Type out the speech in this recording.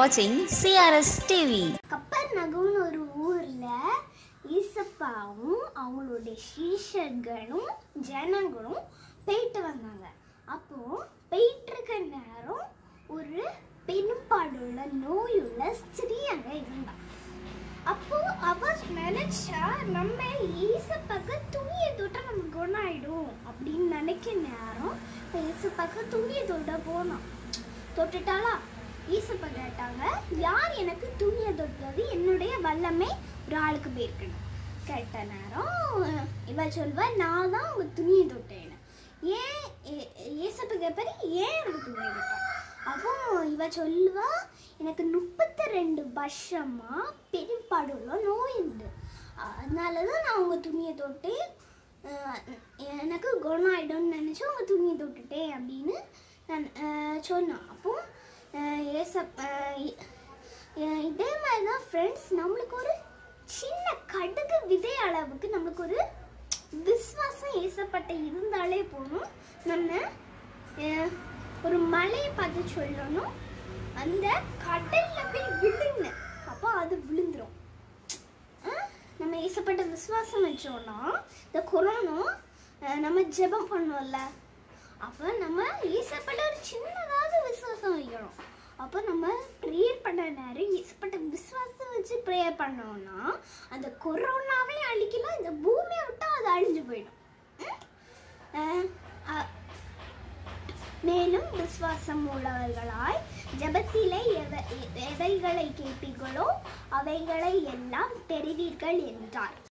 watching CRS TV. கப்பர் நகம்னு ஒரு ஊர்ல ஈசப்பாவும் அவங்களுடைய சீஷர்களும் ஜனங்களும் போயிட்டு வந்தாங்க அப்போ போயிட்டு இருக்க நேரம் ஒரு பெரும்பாடுள்ள நோயுள்ள ஸ்திரீ அங்க இருந்தா அப்போ அவ நினைச்சா நம்ம ஈசப்பாக்கு துணியை தொட்டா நம்ம குணம் ஆயிடும் அப்படின்னு நினைக்க நேரம் ஈசப்பாக்கு துணியை தொட்ட போனோம் தொட்டுட்டாளா ஈசப்பா கேட்டாங்க யார் எனக்கு துணியை தொட்டது என்னுடைய வல்லமை ஒரு ஆளுக்கு போயிருக்கணும் கேட்ட நேரம் இவ சொல்வா நான் தான் உங்க துணியை தொட்டேன் ஏன் ஏசப்ப கேட்பாரு ஏன் எனக்கு துணியை தொட்டேன் அப்போ இவ சொல்லுவா எனக்கு முப்பத்தி ரெண்டு வருஷமா பெரும்பாடுள்ள நோய் உண்டு அதனால தான் நான் உங்க துணியை தொட்டு அஹ், எனக்கு குணம் ஆயிடும்னு நினச்சி உங்க துணியை தொட்டுட்டேன் அப்படின்னு நான் அஹ், சொன்னேன் அப்போ அஹ், ஏசப் அஹ், இ- அஹ், இதே மாதிரி தான் ஃப்ரெண்ட்ஸ் நம்மளுக்கு ஒரு சின்ன கடுகு விதை அளவுக்கு நம்மளுக்கு ஒரு விஸ்வாசம் ஏசப்பட்ட இருந்தாலே போதும் நம்ம அஹ், ஒரு மலையை பார்த்து சொல்லணும் அந்த கடல்ல போய் விழுங்க அப்போ அது விழுந்துரும் அஹ், நம்ம ஏசப்பட்ட விசுவாசம் வச்சோம்னா இந்த கொரோனா அஹ், நம்ம ஜெபம் பண்ணோம்ல அப்போ நம்ம ஏசப்பட்ட ஒரு சின்னதாவது விசுவாசம் வைக்கணும் அப்போ நம்ம ப்ரேயர் பண்ண நேரம் ஏசப்பட்ட விசுவாசம் வச்சு ப்ரேயர் பண்ணோம்னா அந்த கொரோனாவே அழிக்கலாம் இந்த பூமியை விட்டா அது அழிஞ்சு போயிடும் ம்? அஹ், அ- மேலும் விசுவாசம் உள்ளவர்களாய் ஜெபத்திலே எவ- எ- எவைகளை கேட்பீர்களோ அவைகளை எல்லாம் பெறுவீர்கள் என்றார்